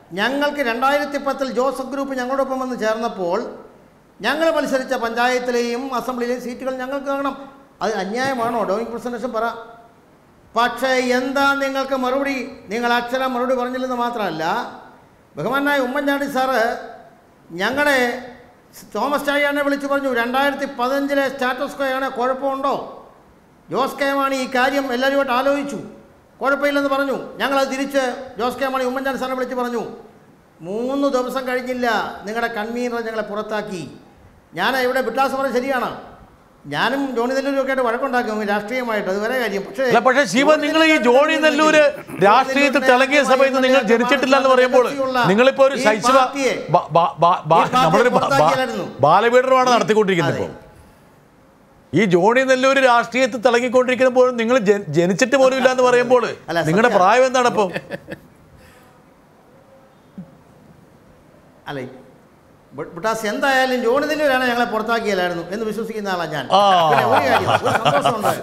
ഞങ്ങൾക്ക് രണ്ടായിരത്തി പത്തിൽ ജോസഫ് ഗ്രൂപ്പ് ഞങ്ങളോടൊപ്പം വന്ന് ചേർന്നപ്പോൾ ഞങ്ങൾ മത്സരിച്ച പഞ്ചായത്തിലെയും അസംബ്ലിയിലെയും സീറ്റുകൾ ഞങ്ങൾക്ക് കാണണം അത് അന്യായമാണോ ഡോയിങ് പ്രസൻറ്റേഷൻ പറ പക്ഷേ എന്താ നിങ്ങൾക്ക് മറുപടി നിങ്ങൾ അക്ഷരം മറുപടി പറഞ്ഞില്ലെന്ന് മാത്രമല്ല ബഹുമാനായ ഉമ്മൻചാണ്ടി സാറ് ഞങ്ങളെ തോമസ് ചാഴിയാനെ വിളിച്ചു പറഞ്ഞു രണ്ടായിരത്തി പതിനഞ്ചിലെ സ്റ്റാറ്റസ് കോയാണ് കുഴപ്പമുണ്ടോ ജോസ് കെ മാണി ഈ കാര്യം എല്ലാവരുമായിട്ട് ആലോചിച്ചു കുഴപ്പമില്ലെന്ന് പറഞ്ഞു ഞങ്ങളത് തിരിച്ച് ജോസ് കെ മാണി ഉമ്മൻചാണ്ടി സാറിനെ വിളിച്ച് പറഞ്ഞു മൂന്ന് ദിവസം കഴിഞ്ഞില്ല നിങ്ങളുടെ കൺവീനർ ഞങ്ങളെ പുറത്താക്കി ഞാൻ ഇവിടെ വിട്ടാസ് പറഞ്ഞത് ശരിയാണ് ഞാനും ജോണി നെല്ലൂരും ഒക്കെ ആയിട്ട് വഴക്കുണ്ടാക്കും രാഷ്ട്രീയമായിട്ട് അത് വേറെ കാര്യം പക്ഷേ അല്ല പക്ഷേ ശിവൻ നിങ്ങൾ ഈ ജോണി നെല്ലൂര് രാഷ്ട്രീയത്തിൽ തിളങ്ങിയ സമയത്ത് നിങ്ങൾ ജനിച്ചിട്ടില്ല എന്ന് പറയുമ്പോൾ നിങ്ങളിപ്പോ ഒരു ഈ ശൈശവ പാർട്ടിയെ- ബ- ബ- ബ- ബ- ഈ പാർട്ടിയെ നമ്മളൊരു ബ- ബ- പുറത്താക്കിയാലായിരുന്നു. ബാലപീഡനമാണ് നടത്തിക്കൊണ്ടിരിക്കുന്നത് അതെ. ഇപ്പോൾ ഈ ജോണി നെല്ലൂര് രാഷ്ട്രീയത്തിൽ തിളങ്ങിക്കൊണ്ടിരിക്കുമ്പോൾ നിങ്ങൾ ജ- ജനിച്ചിട്ട് പോലും ഇല്ല എന്ന് പറയുമ്പോൾ അല്ല, നിങ്ങളുടെ സത്യം. പ്രായം എന്താണ് ഇപ്പം അല്ല ബ- ബിട്ടാസ് എന്തായാലും ജോണി നെല്ലൂരാണ് ഞങ്ങളെ പുറത്താക്കിയല്ലായിരുന്നു എന്ന് വിശ്വസിക്കുന്ന ആളാണ് ഞാൻ ആ. പിന്നെ ഒരു കാര്യം ഒരു സന്തോഷമുണ്ട്